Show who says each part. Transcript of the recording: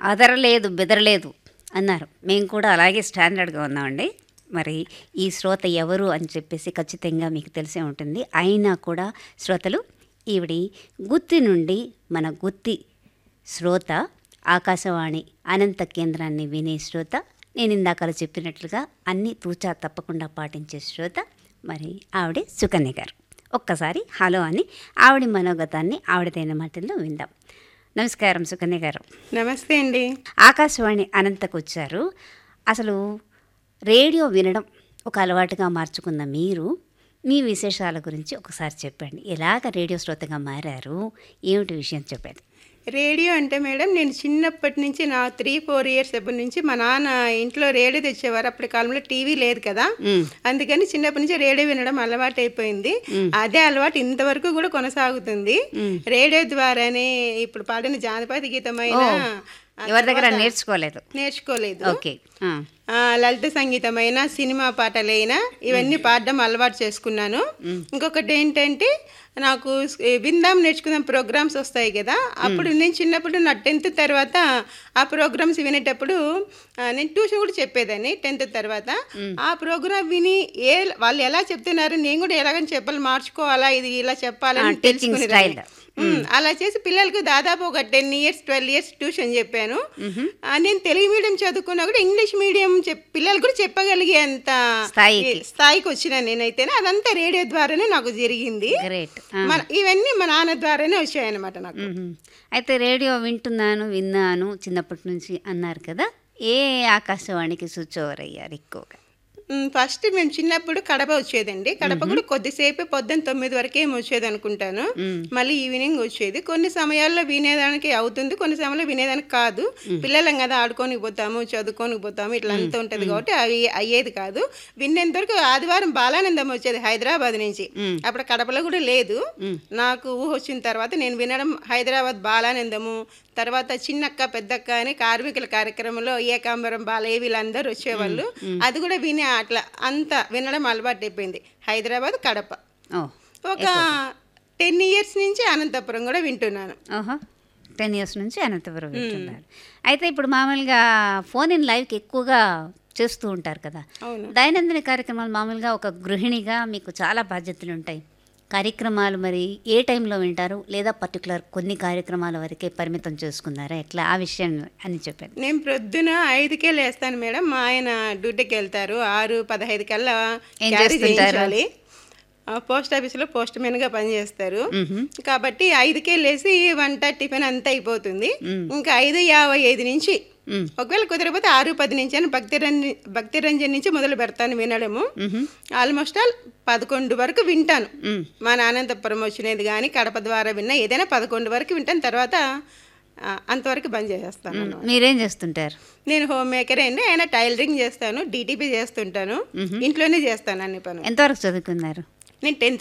Speaker 1: అదరలేదు బెదరలేదు అన్నారు మేము కూడా అలాగే స్టాండర్డ్గా ఉన్నామండి మరి ఈ శ్రోత ఎవరు అని చెప్పేసి ఖచ్చితంగా మీకు తెలిసే ఉంటుంది అయినా కూడా శ్రోతలు ఈవిడి గుత్తి నుండి మన గుత్తి శ్రోత ఆకాశవాణి అనంత కేంద్రాన్ని వినే శ్రోత నేను ఇందాక చెప్పినట్లుగా అన్ని తూచా తప్పకుండా పాటించే శ్రోత మరి ఆవిడ సుకన్య గారు ఒక్కసారి హలో అని ఆవిడ మనోగతాన్ని ఆవిడదైన మాటల్లో విందాం నమస్కారం సుకన్య గారు
Speaker 2: నమస్తే అండి
Speaker 1: ఆకాశవాణి అనంతకు వచ్చారు అసలు రేడియో వినడం ఒక అలవాటుగా మార్చుకున్న మీరు మీ విశేషాల గురించి ఒకసారి చెప్పండి ఎలాగ రేడియో శ్రోతగా మారారు ఏమిటి విషయం చెప్పండి
Speaker 2: రేడియో అంటే మేడం నేను చిన్నప్పటి నుంచి నా త్రీ ఫోర్ ఇయర్స్ అప్పటి నుంచి మా నాన్న ఇంట్లో రేడియో తెచ్చేవారు అప్పటి కాలంలో టీవీ లేదు కదా
Speaker 1: మ్.
Speaker 2: అందుకని చిన్నప్పటి నుంచి రేడియో వినడం అలవాటు అయిపోయింది అదే అలవాటు ఇంతవరకు కూడా కొనసాగుతుంది రేడియో ద్వారానే ఇప్పుడు పాడిన జానపద గీతమైన ఆ
Speaker 1: ఎవరి దగ్గర
Speaker 2: తర్వాత
Speaker 1: నేర్చుకోలేదు
Speaker 2: నేర్చుకోలేదు
Speaker 1: ఓకే ఆ.
Speaker 2: ఆ, లలిత సంగీతమైన సినిమా పాటలైనా ఇవన్నీ పాడడం అలవాటు చేసుకున్నాను ఇంకొకటి ఏంటంటే నాకు స్- ఏ విందాం నేర్చుకుందాం ప్రోగ్రామ్స్ వస్తాయి కదా అప్పుడు నేను చిన్నప్పుడు నా టెన్త్ తర్వాత ఆ ప్రోగ్రామ్స్ వినేటప్పుడు ఆ, నేను ట్యూషన్ కూడా చెప్పేదాన్ని టెన్త్ తర్వాత ఆ ప్రోగ్రామ్ విని ఏ వాళ్ళు ఎలా చెప్తున్నారు నేను కూడా ఎలాగని చెప్పాలి మార్చుకోవాలా ఇది ఇలా చెప్పాలని
Speaker 1: ఆ, teaching
Speaker 2: తెలుసుకునేదాన్ని.
Speaker 1: style.
Speaker 2: మ్మ్. అలా చేసి పిల్లలకు దాదాపు ఒక ten years twelve years tuition చెప్పాను ఆ, నేను తెలుగు మీడియం చదువుకున్నా కూడా ఇంగ్లీష్ మీడియం చెప్ పిల్లలు కూడా చెప్పగలిగే అంత
Speaker 1: స్థాయికి.
Speaker 2: ఈ స్థాయికి వచ్చిన నేనైతే అదంతా రేడియో ద్వారానే నాకు జరిగింది
Speaker 1: గ్రేట్
Speaker 2: మన ఇవన్నీ మా నాన్న ద్వారానే వచ్చాయన్నమాట నాకు
Speaker 1: అయితే రేడియో వింటున్నాను విన్నాను చిన్నప్పటి నుంచి అన్నారు కదా ఏ ఆకాశవాణికి స్విచ్ ఓవర్ అయ్యారు ఎక్కువగా
Speaker 2: మ్, ఫస్ట్ మేము చిన్నప్పుడు కడప వచ్చేదండి కడప కూడా కొద్దిసేపే పొద్దున్న తొమ్మిది వరకే ఏమో వచ్చేది అనుకుంటాను మళ్ళీ ఈవినింగ్ వచ్చేది కొన్ని సమయాల్లో వినేదానికి అవుతుంది కొన్ని సమయాల్లో వినేదానికి కాదు పిల్లలం కదా ఆడుకోనికి పోతాము చదువుకోనికి పోతాము ఇట్లా అంతా ఉంటుంది కాబట్టి అవి అయ్యేది కాదు విన్నంత వరకు ఆదివారం బాలానందం వచ్చేది హైదరాబాద్ నుంచి అప్పుడు కడపలో కూడా లేదు నాకు ఊహ వచ్చిన తర్వాత నేను వినడం హైదరాబాద్ బాలానందము తర్వాత చిన్నక్క పెద్దక్క అని కార్మికుల కార్యక్రమంలో ఏకాంబరం బాలయ్య వీళ్ళందరూ వచ్చేవాళ్ళు అది కూడా వినే అట్లా అంత వినడం అలవాటు అయిపోయింది హైదరాబాద్ కడప
Speaker 1: ఓ
Speaker 2: ఒక టెన్ ఇయర్స్ నుంచి అనంతపురం కూడా వింటున్నాను
Speaker 1: ఓహో టెన్ ఇయర్స్ నుంచి అనంతపురం వింటున్నారు అయితే ఇప్పుడు మామూలుగా ఫోన్ ఇన్ లైవ్కి ఎక్కువగా చేస్తూ ఉంటారు కదా
Speaker 2: అవును
Speaker 1: దైనందిన కార్యక్రమాలు మామూలుగా ఒక గృహిణిగా మీకు చాలా బాధ్యతలు ఉంటాయి కార్యక్రమాలు మరి ఏ టైంలో వింటారు లేదా పర్టికులర్ కొన్ని కార్యక్రమాల వరకే పరిమితం చేసుకున్నారా ఎట్లా ఆ విషయం అని చెప్పాను
Speaker 2: నేను ప్రొద్దున ఐదుకే లేస్తాను మేడం మా ఆయన డ్యూటీకి వెళ్తారు ఆరు పదహైదు కల్లా
Speaker 1: ఏం
Speaker 2: క్యారీ
Speaker 1: చేస్తుంటారు?
Speaker 2: చేయించాలి ఆ, పోస్ట్ ఆఫీస్లో పోస్ట్ మ్యాన్గా పనిచేస్తారు కాబట్టి ఐదుకే లేసి వంట టిఫిన్ అంతా అయిపోతుంది ఇంకా ఐదు యాభై ఐదు నుంచి
Speaker 1: మ్మ్.
Speaker 2: ఒకవేళ కుదరకపోతే ఆరు పది నుంచి అని భక్తి రంజన్ భక్తి రంజన్ నుంచి మొదలు పెడతాను వినడము ఆల్మోస్ట్ ఆల్ పదకొండు వరకు వింటాను మా నానంతపురం వచ్చినది కానీ కడప ద్వారా విన్నా ఏదైనా పదకొండు వరకు వింటాను తర్వాత ఆ, అంతవరకు బంద్ చేసేస్తాను అన్నమాట.
Speaker 1: మీరేం చేస్తుంటారు
Speaker 2: నేను హోమ్ మేకరే అండి ఆయన టైలరింగ్ చేస్తాను డిటిపి చేస్తుంటాను ఇంట్లోనే చేస్తాను అన్ని పనులు
Speaker 1: ఎంతవరకు చదువుకున్నారు
Speaker 2: నేను టెన్త్